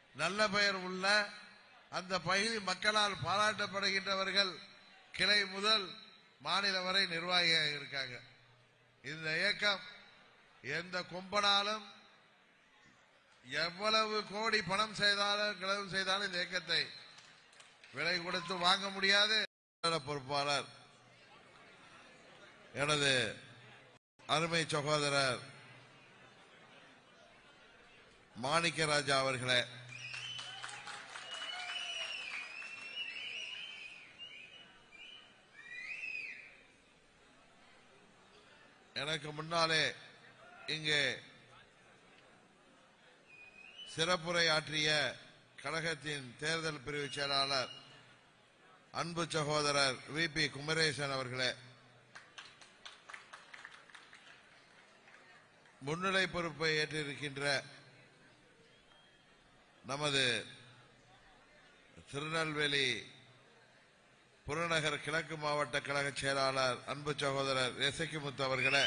நல்ல பெயர் உள்ள அந்த பகுதி மக்களால் பாராட்டப்படுகின்றவர்கள் கிளை முதல் மாநிலம் வரை நிர்வாகியாக இருக்காங்க இந்த இயக்கம் எந்த கும்பனாலும் எவ்வளவு கோடி பணம் செய்தாலும் கிளவு செய்தாலும் இந்த இயக்கத்தை விலை கொடுத்து வாங்க முடியாது பொறுப்பாளர் எனது அருமை சகோதரர் மாணிக்கராஜா அவர்களே எனக்கு முன்னாலே இங்கே சிறப்புரை ஆற்றிய கழகத்தின் தேர்தல் பிரிவு செயலாளர் அன்பு சகோதரர் வி பி குமரேசன் அவர்களே முன்னிலை பொறுப்பை ஏற்றிருக்கின்ற நமது திருநெல்வேலி புறநகர் கிழக்கு மாவட்ட கழக செயலாளர் அன்பு சகோதரர் எசக்கிமுத்து அவர்களே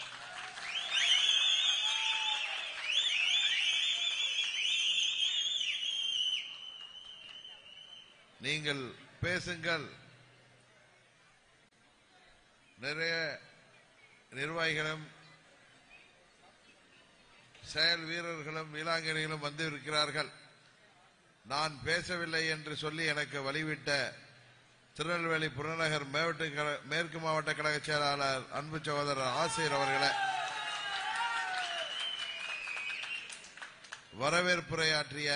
நீங்கள் பேசுங்கள் நிறைய நிர்வாகிகளும் செயல் வீரர்களும் வீராங்கனைகளும் வந்து இருக்கிறார்கள் நான் பேசவில்லை என்று சொல்லி எனக்கு வழிவிட்ட திருநெல்வேலி புறநகர் மாவட்ட கழ- மேற்கு மாவட்ட கழக செயலாளர் அன்பு சகோதரர் ஆசிரியர் அவர்களே வரவேற்புரையாற்றிய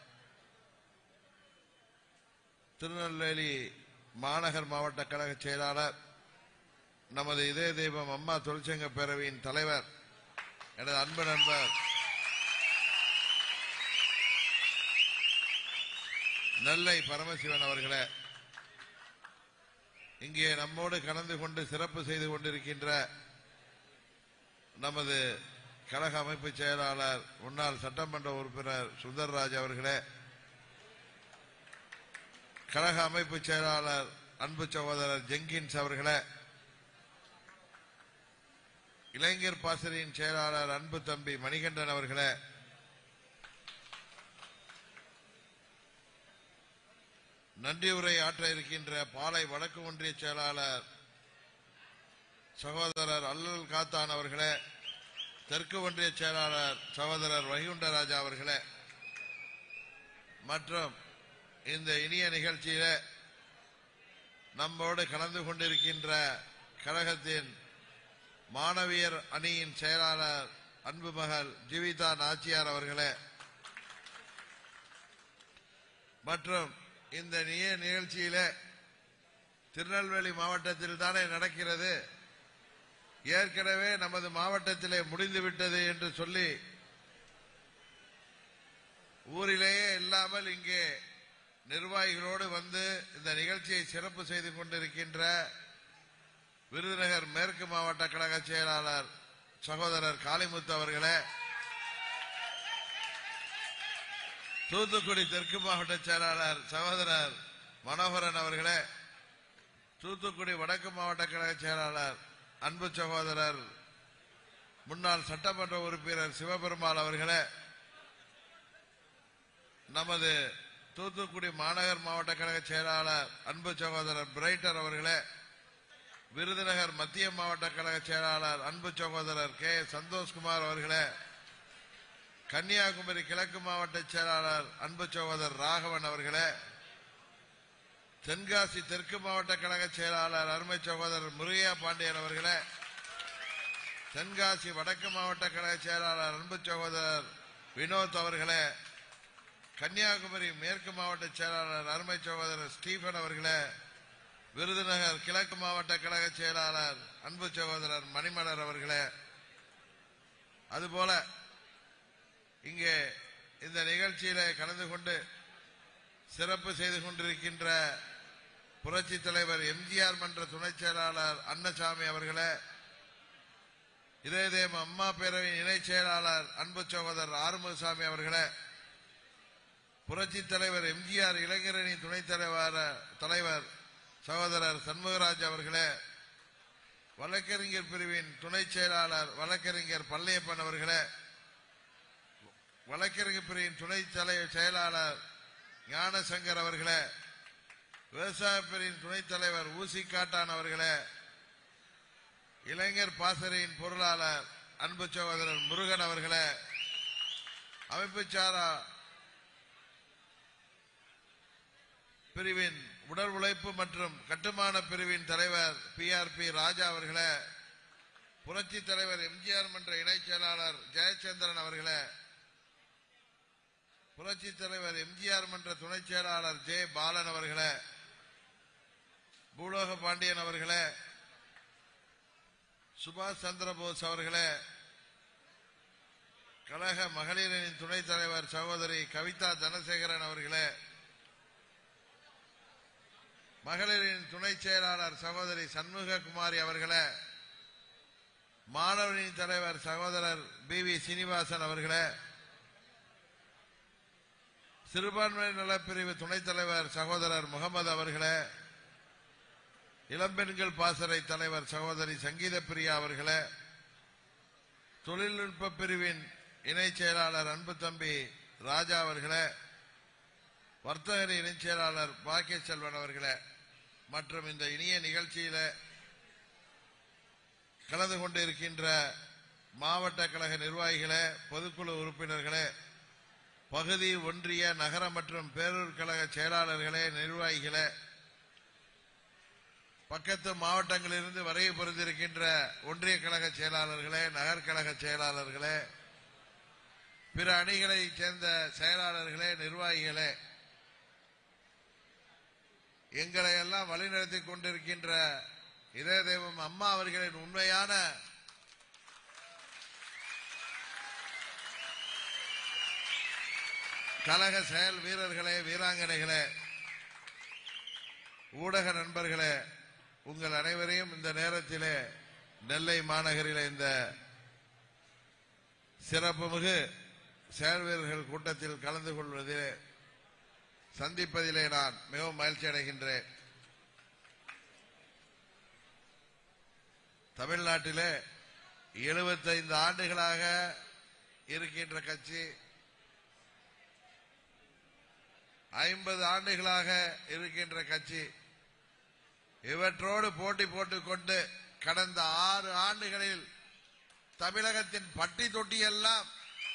திருநெல்வேலி மாநகர் மாவட்ட கழக செயலாளர் நமது இதய தெய்வம் அம்மா தொழிற்சங்க பேரவையின் தலைவர் எனது அன்பு நண்பர் நெல்லை பரமசிவன் அவர்களே இங்கே நம்மோடு கலந்து கொண்டு சிறப்பு செய்து கொண்டிருக்கின்ற நமது கழக அமைப்பு செயலாளர் முன்னாள் சட்டமன்ற உறுப்பினர் சுந்தர்ராஜ் அவர்களே கழக அமைப்பு செயலாளர் அன்பு சகோதரர் ஜெங்கின்ஸ் அவர்களே இளைஞர் பாசறையின் செயலாளர் அன்பு தம்பி மணிகண்டன் அவர்களே நன்றி உரை ஆற்ற இருக்கின்ற பாலை வடக்கு ஒன்றிய செயலாளர் சகோதரர் அல்லல் காத்தான் அவர்களே தெற்கு ஒன்றிய செயலாளர் சகோதரர் வைகுண்டராஜா அவர்களே மற்றும் இந்த இனிய நிகழ்ச்சியில நம்மோடு கலந்து கொண்டிருக்கின்ற கழகத்தின் மாணவியர் அணியின் செயலாளர் அன்பு மகள் ஜீவிதா நாச்சியார் அவர்களே மற்றும் இந்த நிய நிகழ்ச்சியில திருநெல்வேலி மாவட்டத்தில் தானே நடக்கிறது ஏற்கனவே நமது மாவட்டத்திலே முடிந்துவிட்டது என்று சொல்லி ஊரிலேயே இல்லாமல் இங்கே நிர்வாகிகளோடு வந்து இந்த நிகழ்ச்சியை சிறப்பு செய்து கொண்டிருக்கின்ற விருதுநகர் மேற்கு மாவட்ட கழக செயலாளர் சகோதரர் காளிமுத்து அவர்களே தூத்துக்குடி தெற்கு மாவட்ட செயலாளர் சகோதரர் மனோகரன் அவர்களே தூத்துக்குடி வடக்கு மாவட்ட கழக செயலாளர் அன்பு சகோதரர் முன்னாள் சட்டமன்ற உறுப்பினர் சிவபெருமாள் அவர்களே நமது தூத்துக்குடி மாநகர் மாவட்ட கழக செயலாளர் அன்பு சகோதரர் பிரைட்டர் அவர்களே விருதுநகர் மத்திய மாவட்ட கழக செயலாளர் அன்பு சகோதரர் கே சந்தோஷ்குமார் அவர்களே கன்னியாகுமரி கிழக்கு மாவட்ட செயலாளர் அன்பு சகோதரர் ராகவன் அவர்களே தென்காசி தெற்கு மாவட்ட கழக செயலாளர் அருமை சகோதரர் முருகையா பாண்டியன் அவர்களே தென்காசி வடக்கு மாவட்ட கழக செயலாளர் அன்பு சகோதரர் வினோத் அவர்களே கன்னியாகுமரி மேற்கு மாவட்ட செயலாளர் அருமை சகோதரர் ஸ்டீபன் அவர்களே விருதுநகர் கிழக்கு மாவட்ட கழக செயலாளர் அன்பு சகோதரர் மணிமலர் அவர்களே அதுபோல இங்கே இந்த நிகழ்ச்சியில கலந்து கொண்டு சிறப்பு செய்து கொண்டிருக்கின்ற புரட்சி தலைவர் எம்ஜிஆர் மன்ற துணை செயலாளர் அன்னசாமி அவர்களே இதயதேம அம்மா பேரவையின் இணை செயலாளர் அன்பு சகோதரர் ஆறுமுகசாமி அவர்களே புரட்சி தலைவர் எம்ஜிஆர் இளைஞரணி துணைத் தலைவர் தலைவர் சகோதரர் சண்முகராஜ் அவர்களே வழக்கறிஞர் பிரிவின் துணை செயலாளர் வழக்கறிஞர் பள்ளியப்பன் அவர்களே வழக்கறிஞர் பிரிவின் துணை தலைவர் செயலாளர் ஞானசங்கர் அவர்களே விவசாய பிரிவின் துணைத் தலைவர் ஊசி காட்டான் அவர்களே இளைஞர் பாசறையின் பொருளாளர் அன்பு சகோதரர் முருகன் அவர்களே அமைப்புச்சாரா பிரிவின் உடல் உழைப்பு மற்றும் கட்டுமான பிரிவின் தலைவர் பி ஆர் பி ராஜா அவர்களே புரட்சி தலைவர் எம்ஜிஆர் மன்ற இணைச் செயலாளர் ஜெயச்சந்திரன் அவர்களே புரட்சி தலைவர் எம்ஜிஆர் மன்ற துணைச் செயலாளர் ஜே பாலன் அவர்களே பூலோக பாண்டியன் அவர்களே சுபாஷ் சந்திரபோஸ் அவர்களே கழக மகளிரின் துணைத் தலைவர் சகோதரி கவிதா தனசேகரன் அவர்களே மகளிரின் துணை செயலாளர் சகோதரி சண்முககுமாரி அவர்களே மாணவரின் தலைவர் சகோதரர் பி வி சீனிவாசன் அவர்களே சிறுபான்மையினர் நலப்பிரிவு துணைத் தலைவர் சகோதரர் முகமது அவர்களே இளம்பெண்கள் பாசறை தலைவர் சகோதரி சங்கீத பிரியா அவர்களே தொழில்நுட்ப பிரிவின் இணைச் செயலாளர் அன்பு தம்பி ராஜா அவர்களே வர்த்தகர் இணைச் செயலாளர் பாக்கிய செல்வன் அவர்களே மற்றும் இந்த இனிய நிகழ்ச்சியில கலந்து கொண்டிருக்கின்ற மாவட்ட கழக நிர்வாகிகளே பொதுக்குழு உறுப்பினர்களே பகுதி ஒன்றிய நகர மற்றும் பேரூர் கழக செயலாளர்களே நிர்வாகிகளே பக்கத்து மாவட்டங்களிலிருந்து வரைய பொருந்திருக்கின்ற ஒன்றிய கழக செயலாளர்களே நகர்கழக செயலாளர்களே பிற அணிகளைச் சேர்ந்த செயலாளர்களே நிர்வாகிகளே எங்களை எல்லாம் வழிநடத்தி கொண்டிருக்கின்ற இதய தெய்வம் அம்மா அவர்களின் உண்மையான கழக செயல் வீரர்களே வீராங்கனைகளே ஊடக நண்பர்களே உங்கள் அனைவரையும் இந்த நேரத்திலே நெல்லை மாநகரிலே இந்த சிறப்புமிகு செயல் வீரர்கள் கூட்டத்தில் கலந்து கொள்வதிலே சந்திப்பதிலே நான் மிகவும் மகிழ்ச்சி அடைகின்றேன் தமிழ்நாட்டிலே 75 ஆண்டுகளாக இருக்கின்ற கட்சி ஐம்பது ஆண்டுகளாக இருக்கின்ற கட்சி இவற்றோடு போட்டி போட்டுக் கொண்டு கடந்த ஆறு ஆண்டுகளில் தமிழகத்தின் பட்டி தொட்டி எல்லாம்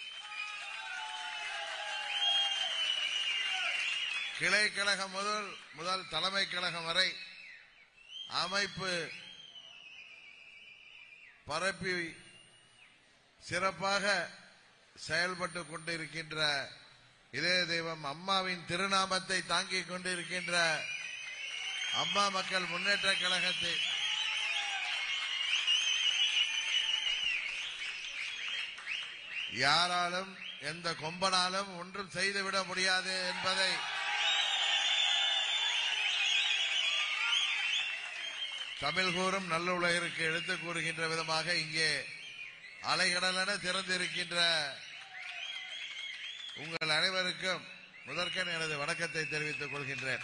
கிளை கழகம் முதல் முதல் தலைமை கழகம் வரை அமைப்பு பரப்பி சிறப்பாக செயல்பட்டு கொண்டிருக்கின்ற இதே தெய்வம் அம்மாவின் திருநாமத்தை தாங்கிக் கொண்டிருக்கின்ற அம்மா மக்கள் முன்னேற்ற கழகத்தை யாராலும் எந்த கொம்பனாலும் ஒன்றும் செய்துவிட முடியாது என்பதை தமிழ் கூறும் நல்ல உலகிற்கு எடுத்துக் கூறுகின்ற விதமாக இங்கே அலைகடலென திறந்திருக்கின்ற உங்கள் அனைவருக்கும் முதற்கன் எனது வணக்கத்தை தெரிவித்துக் கொள்கின்றேன்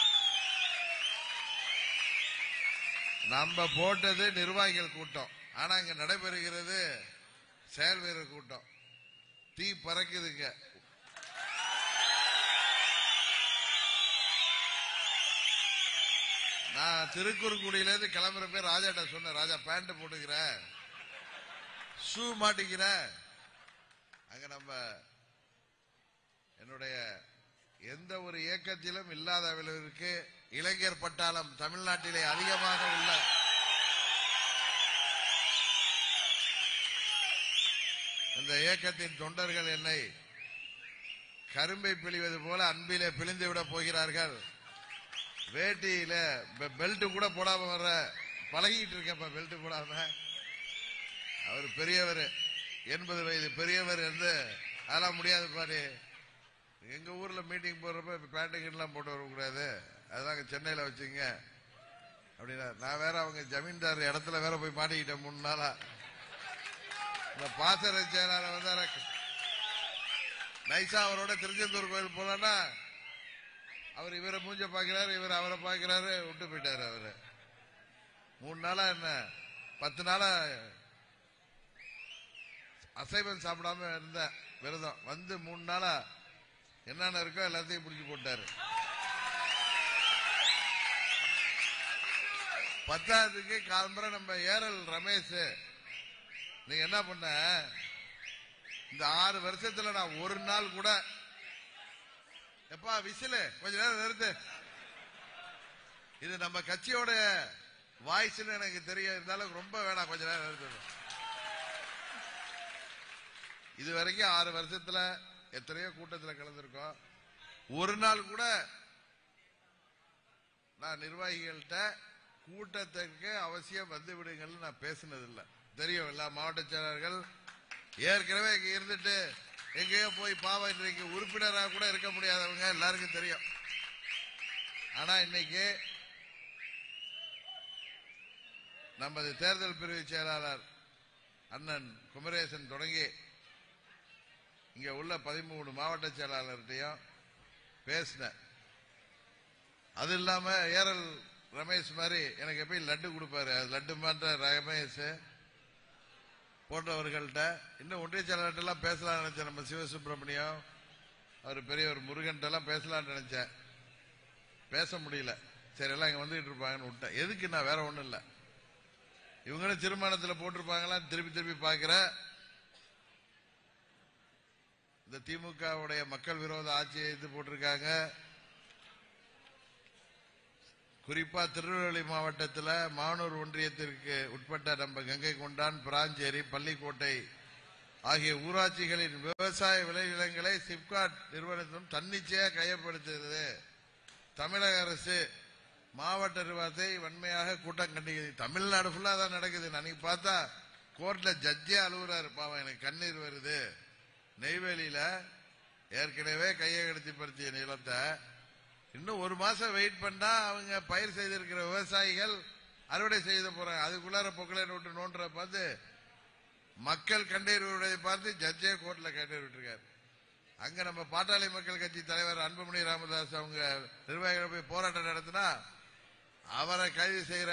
நம்ம போட்டது நிர்வாகிகள் கூட்டம் ஆனா இங்க நடைபெறுகிறது செயல் வீரர் கூட்டம் தீ பறக்குதுங்க நான் திருக்குறுங்குடியில இருந்து கிளம்புறப்ப ராஜாட்ட சொன்னேன் ராஜா பேண்ட் போட்டுக்கிற ஷூ மாட்டிக்கிற அங்க நம்ம என்னுடைய எந்த ஒரு இயக்கத்திலும் இல்லாத அளவிற்கு இளைஞர் பட்டாளம் தமிழ்நாட்டிலே அதிகமாக உள்ள இந்த இயக்கத்தின் தொண்டர்கள் என்னை கரும்பை பிழிவது போல அன்பிலே பிழிந்து விட போகிறார்கள் வேட்டியில பெல்ட் கூட போடாம வர்ற பழகிட்டு இருக்கேன் பெல்ட் போடாம அவர் பெரியவர் எண்பது வயது பெரியவர் என்று அதெல்லாம் முடியாது பாரு எங்க ஊர்ல மீட்டிங் போறப்ப பேண்ட் கீட்லாம் போட்டு வரக்கூடாது அதாங்க சென்னையில வச்சுங்க அப்படின்னா நான் வேற அவங்க ஜமீன்தார் இடத்துல வேற போய் மாட்டிக்கிட்டேன் மூணு நாளா இந்த பாசறை செயலாளர் வந்து நைசா அவரோட திருச்செந்தூர் கோயில் போலன்னா அவர் இவரை மூஞ்ச பாக்குறாரு இவர் அவரை பாக்குறாரு விட்டு போயிட்டாரு அவரு மூணு நாளா என்ன பத்து நாளா அசைவம் சாப்பிடாம இருந்தேன் விரதம் வந்து மூணு நாளா என்னென்ன இருக்கோ எல்லாத்தையும் பிடிச்சி போட்டாரு பத்தாவதுக்கு காலம்பரை நம்ம ஏரல் ரமேஷ் நீ என்ன பண்ண இந்த ஆறு வருஷத்துல நான் ஒரு நாள் கூட எப்பா விசிலு கொஞ்ச நேரம் நிறுத்து இது நம்ம கட்சியோட வாய்ஸ்னு எனக்கு தெரிய இருந்தாலும் ரொம்ப வேணாம் கொஞ்ச நேரம் நிறுத்து இது வரைக்கும் ஆறு வருஷத்துல எத்தனையோ கூட்டத்துல கலந்துருக்கோம் ஒரு நாள் கூட நான் நிர்வாகிகள்கிட்ட கூட்டத்திற்கு அவசியம் வந்து விடுங்கள்னு நான் பேசினது இல்ல தெரியும் எல்லா மாவட்ட செயலாளர்கள் ஏற்கனவே இங்க இருந்துட்டு எங்கேயோ போய் பாவம் இன்றைக்கு உறுப்பினராக கூட இருக்க முடியாதவங்க எல்லாருக்கும் தெரியும் ஆனா இன்னைக்கு நமது தேர்தல் பிரிவு செயலாளர் அண்ணன் குமரேசன் தொடங்கி இங்க உள்ள பதிமூணு மாவட்ட செயலாளர்கிட்டையும் பேசினேன் அது இல்லாம ஏரல் ரமேஷ் மாதிரி எனக்கு எப்பயும் லட்டு கொடுப்பாரு அது லட்டு மாற்ற ரமேஷ் போன்றவர்கள்ட்ட இன்னும் ஒன்றிய செயலாளர்கிட்ட எல்லாம் பேசலாம்னு நினைச்சேன் நம்ம சிவசுப்பிரமணியம் அவர் பெரியவர் முருகன்ட்ட எல்லாம் பேசலாம்னு நினைச்சேன் பேச முடியல சரி எல்லாம் இங்க வந்துகிட்டு இருப்பாங்கன்னு விட்டேன் எதுக்கு நான் வேற ஒண்ணும் இல்ல இவங்களும் தீர்மானத்தில் போட்டிருப்பாங்களா திருப்பி திருப்பி பார்க்கிற இந்த திமுகவுடைய மக்கள் விரோத ஆட்சியை இது போட்டிருக்காங்க குறிப்பா திருநெல்வேலி மாவட்டத்தில் மானூர் ஒன்றியத்திற்கு உட்பட்ட நம்ம கங்கை கொண்டான் பிராஞ்சேரி பள்ளிக்கோட்டை ஆகிய ஊராட்சிகளின் விவசாய விளைநிலங்களை சிப்காட் நிறுவனத்திடம் தன்னிச்சையாக கையப்படுத்துகிறது தமிழக அரசு மாவட்ட நிர்வாகத்தை வன்மையாக கூட்டம் கண்டிக்கிறது தமிழ்நாடு ஃபுல்லா தான் நடக்குது அன்னைக்கு பார்த்தா கோர்ட்ல ஜட்ஜே அழுகுறாரு பாவம் எனக்கு கண்ணீர் வருது நெய்வேலியில ஏற்கனவே கையகடுத்தி படுத்திய நிலத்தை இன்னும் ஒரு மாசம் வெயிட் பண்ணா அவங்க பயிர் செய்திருக்கிற விவசாயிகள் அறுவடை செய்த போறாங்க அதுக்குள்ளார பொக்கலை நோட்டு நோன்ற பார்த்து மக்கள் கண்டறிவதை பார்த்து ஜட்ஜே கோர்ட்ல கண்டறி விட்டுருக்காரு அங்க நம்ம பாட்டாளி மக்கள் கட்சி தலைவர் அன்புமணி ராமதாஸ் அவங்க நிர்வாகிகள் போய் போராட்டம் நடத்தினா அவரை கைது செய்யற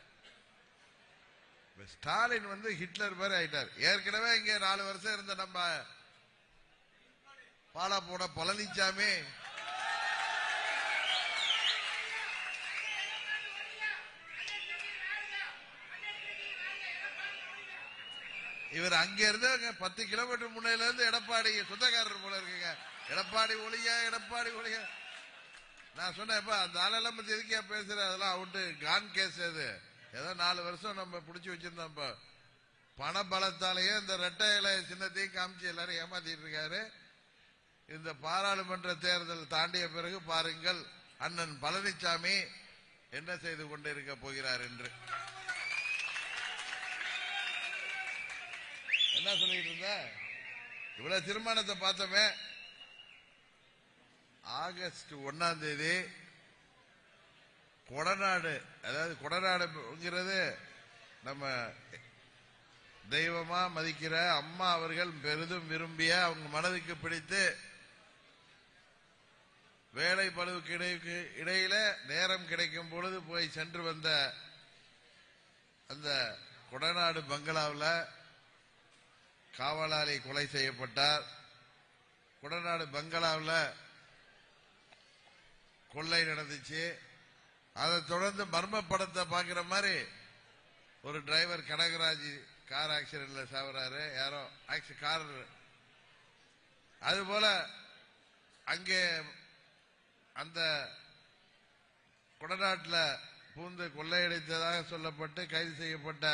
ஸ்டாலின் வந்து ஹிட்லர் மாதிரி ஆயிட்டார் ஏற்கனவே இங்க நாலு வருஷம் இருந்த நம்ம பாலா போட பழனிசாமி இவர் அங்க இருந்து அங்க பத்து கிலோமீட்டர் முன்னையில இருந்து எடப்பாடி சொந்தக்காரர் போல இருக்குங்க எடப்பாடி ஒளிய எடப்பாடி ஒளிய நான் சொன்னேன் அந்த ஆளெல்லாம் பத்தி எதுக்கியா பேசுற அதெல்லாம் அவுட்டு கான் கேஸ் அது ஏதோ நாலு வருஷம் நம்ம பிடிச்சி வச்சிருந்தோம் இப்ப பண பலத்தாலேயே இந்த ரெட்டை இலை சின்னத்தையும் காமிச்சு எல்லாரும் ஏமாத்திட்டு இருக்காரு இந்த பாராளுமன்ற தேர்தல் தாண்டிய பிறகு பாருங்கள் அண்ணன் பழனிசாமி என்ன செய்து கொண்டிருக்க போகிறார் என்று என்ன சொல்லிட்டு இருந்த இவ்வளவு தீர்மானத்தை பார்த்தோமே ஆகஸ்ட் ஒன்னாம் தேதி கொடநாடு அதாவது கொடநாடுங்கிறது நம்ம தெய்வமா மதிக்கிற அம்மா அவர்கள் பெரிதும் விரும்பிய அவங்க மனதுக்கு பிடித்து வேலை பழுவுக்கு இடைக்கு இடையில நேரம் கிடைக்கும் பொழுது போய் சென்று வந்த அந்த கொடநாடு பங்களாவில் காவலாளி கொலை செய்யப்பட்டார் கொடநாடு பங்களாவில் கொள்ளை நடந்துச்சு அதை தொடர்ந்து மர்ம படத்தை பார்க்கிற மாதிரி ஒரு டிரைவர் கனகராஜ் கார் ஆக்சிடென்ட்ல சாவுறாரு யாரோ ஆக்சி கார் அது போல அங்கே அந்த கொடநாட்டில் பூந்து கொள்ளையடித்ததாக சொல்லப்பட்டு கைது செய்யப்பட்ட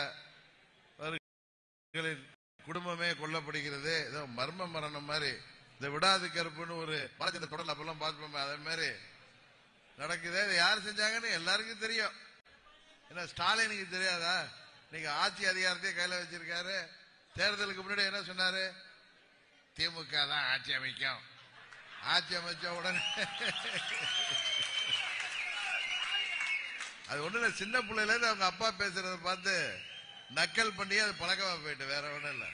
குடும்பமே கொல்லப்படுகிறது ஏதோ மர்ம மரணம் மாதிரி இந்த விடாது கருப்புன்னு ஒரு பாலச்சந்த தொடர்ல அப்பெல்லாம் பார்த்துப்போமே அதே மாதிரி நடக்குது இதை யார் செஞ்சாங்கன்னு எல்லாருக்கும் தெரியும் என்ன ஸ்டாலினுக்கு தெரியாதா நீங்க ஆட்சி அதிகாரத்தையே கையில வச்சிருக்காரு தேர்தலுக்கு முன்னாடி என்ன சொன்னாரு திமுக தான் ஆட்சி அமைக்கும் ஆட்சி அமைச்ச உடனே அது ஒண்ணு இல்ல சின்ன பிள்ளையில இருந்து அவங்க அப்பா பேசுறத பார்த்து நக்கல் பண்ணி அது பழக்கமா போயிட்டு வேற ஒண்ணும் இல்ல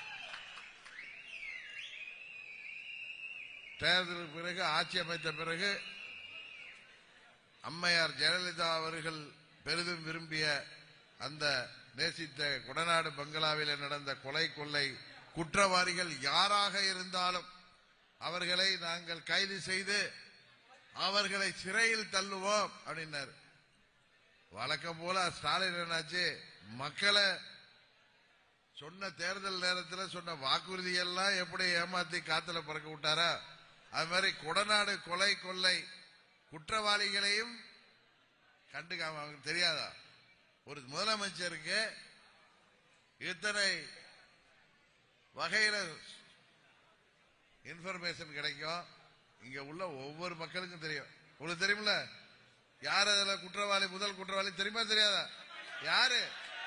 தேர்தலுக்கு பிறகு ஆட்சி அமைத்த பிறகு அம்மையார் ஜெயலலிதா அவர்கள் பெரிதும் விரும்பிய அந்த நேசித்த குடநாடு பங்களாவில் நடந்த கொலை கொள்ளை குற்றவாளிகள் யாராக இருந்தாலும் அவர்களை நாங்கள் கைது செய்து அவர்களை சிறையில் தள்ளுவோம் அப்படின்னாரு வழக்கம் போல ஸ்டாலின் என்னாச்சு மக்களை சொன்ன தேர்தல் நேரத்தில் சொன்ன வாக்குறுதி எல்லாம் எப்படி ஏமாத்தி காத்துல பறக்க விட்டாரா அது மாதிரி கொடநாடு கொலை கொள்ளை குற்றவாளிகளையும் கண்டுக்காம அவங்களுக்கு தெரியாதா ஒரு முதலமைச்சருக்கு இத்தனை வகையில இன்ஃபர்மேஷன் கிடைக்கும் இங்க உள்ள ஒவ்வொரு மக்களுக்கும் தெரியும் உங்களுக்கு தெரியுமில்ல யார் அதுல குற்றவாளி முதல் குற்றவாளி தெரியுமா தெரியாதா யாரு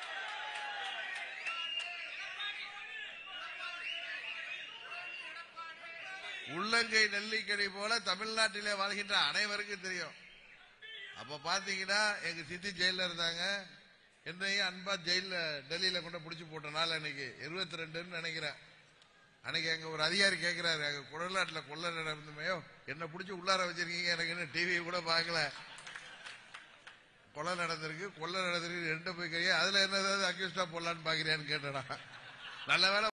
உள்ளங்கை நெல்லிக்கனி போல தமிழ்நாட்டிலே வாழ்கின்ற அனைவருக்கும் தெரியும் அப்ப பாத்தீங்கன்னா எங்க சித்தி ஜெயில இருந்தாங்க என்னையும் அன்பா ஜெயில டெல்லியில கொண்டு பிடிச்சு போட்ட நாள் அன்னைக்கு இருபத்தி ரெண்டுன்னு நினைக்கிறேன் அன்னைக்கு எங்க ஒரு அதிகாரி கேட்கிறாரு எங்க குடநாட்டுல கொள்ள நடந்துமையோ என்ன பிடிச்சி உள்ளார வச்சிருக்கீங்க எனக்கு இன்னும் டிவி கூட பார்க்கல கொலை நடந்திருக்கு கொள்ளை நடந்திருக்கு ரெண்டு போய் கையா அதுல என்ன ஏதாவது அக்யூஸ்டா போடலான்னு பாக்குறியான்னு கேட்டேனா நல்ல வேளை